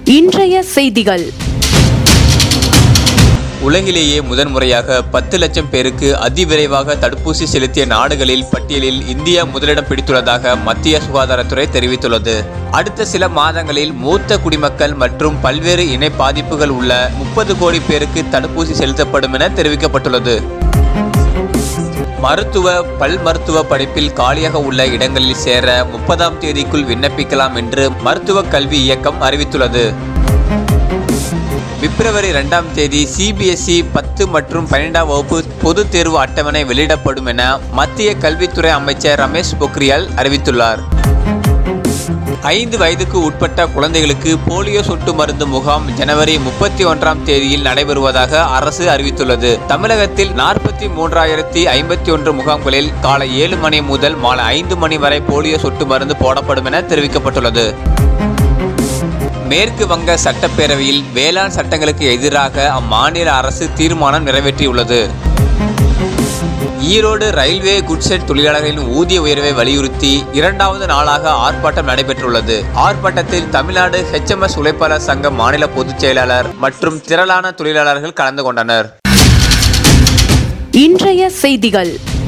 இன்றைய செய்திகள் உலகிலேயே முதன்முறையாக பத்து லட்சம் பேருக்கு அதிவிரைவாக தடுப்பூசி செலுத்திய நாடுகளில் பட்டியலில் இந்தியா முதலிடம் பிடித்துள்ளதாக மத்திய சுகாதாரத்துறை தெரிவித்துள்ளது அடுத்த சில மாதங்களில் மூத்த குடிமக்கள் மற்றும் பல்வேறு இணை பாதிப்புகள் உள்ள முப்பது கோடி பேருக்கு தடுப்பூசி செலுத்தப்படும் என தெரிவிக்கப்பட்டுள்ளது மருத்துவ பல் மருத்துவ படிப்பில் காலியாக உள்ள இடங்களில் சேர முப்பதாம் தேதிக்குள் விண்ணப்பிக்கலாம் என்று மருத்துவ கல்வி இயக்கம் அறிவித்துள்ளது பிப்ரவரி இரண்டாம் தேதி சிபிஎஸ்இ பத்து மற்றும் பன்னிரெண்டாம் வகுப்பு பொதுத் தேர்வு அட்டவணை வெளியிடப்படும் என மத்திய கல்வித்துறை அமைச்சர் ரமேஷ் பொக்ரியால் அறிவித்துள்ளார் ஐந்து வயதுக்கு உட்பட்ட குழந்தைகளுக்கு போலியோ சொட்டு மருந்து முகாம் ஜனவரி முப்பத்தி ஒன்றாம் தேதியில் நடைபெறுவதாக அரசு அறிவித்துள்ளது தமிழகத்தில் நாற்பத்தி மூன்றாயிரத்தி ஐம்பத்தி ஒன்று முகாம்களில் காலை ஏழு மணி முதல் மாலை ஐந்து மணி வரை போலியோ சொட்டு மருந்து போடப்படும் என தெரிவிக்கப்பட்டுள்ளது மேற்கு வங்க சட்டப்பேரவையில் வேளாண் சட்டங்களுக்கு எதிராக அம்மாநில அரசு தீர்மானம் நிறைவேற்றியுள்ளது ஈரோடு ரயில்வே குட்செட் தொழிலாளர்களின் ஊதிய உயர்வை வலியுறுத்தி இரண்டாவது நாளாக ஆர்ப்பாட்டம் நடைபெற்றுள்ளது ஆர்ப்பாட்டத்தில் தமிழ்நாடு ஹெச்எம்எஸ் உழைப்பாளர் சங்க மாநில பொதுச் செயலாளர் மற்றும் திரளான தொழிலாளர்கள் கலந்து கொண்டனர் இன்றைய செய்திகள்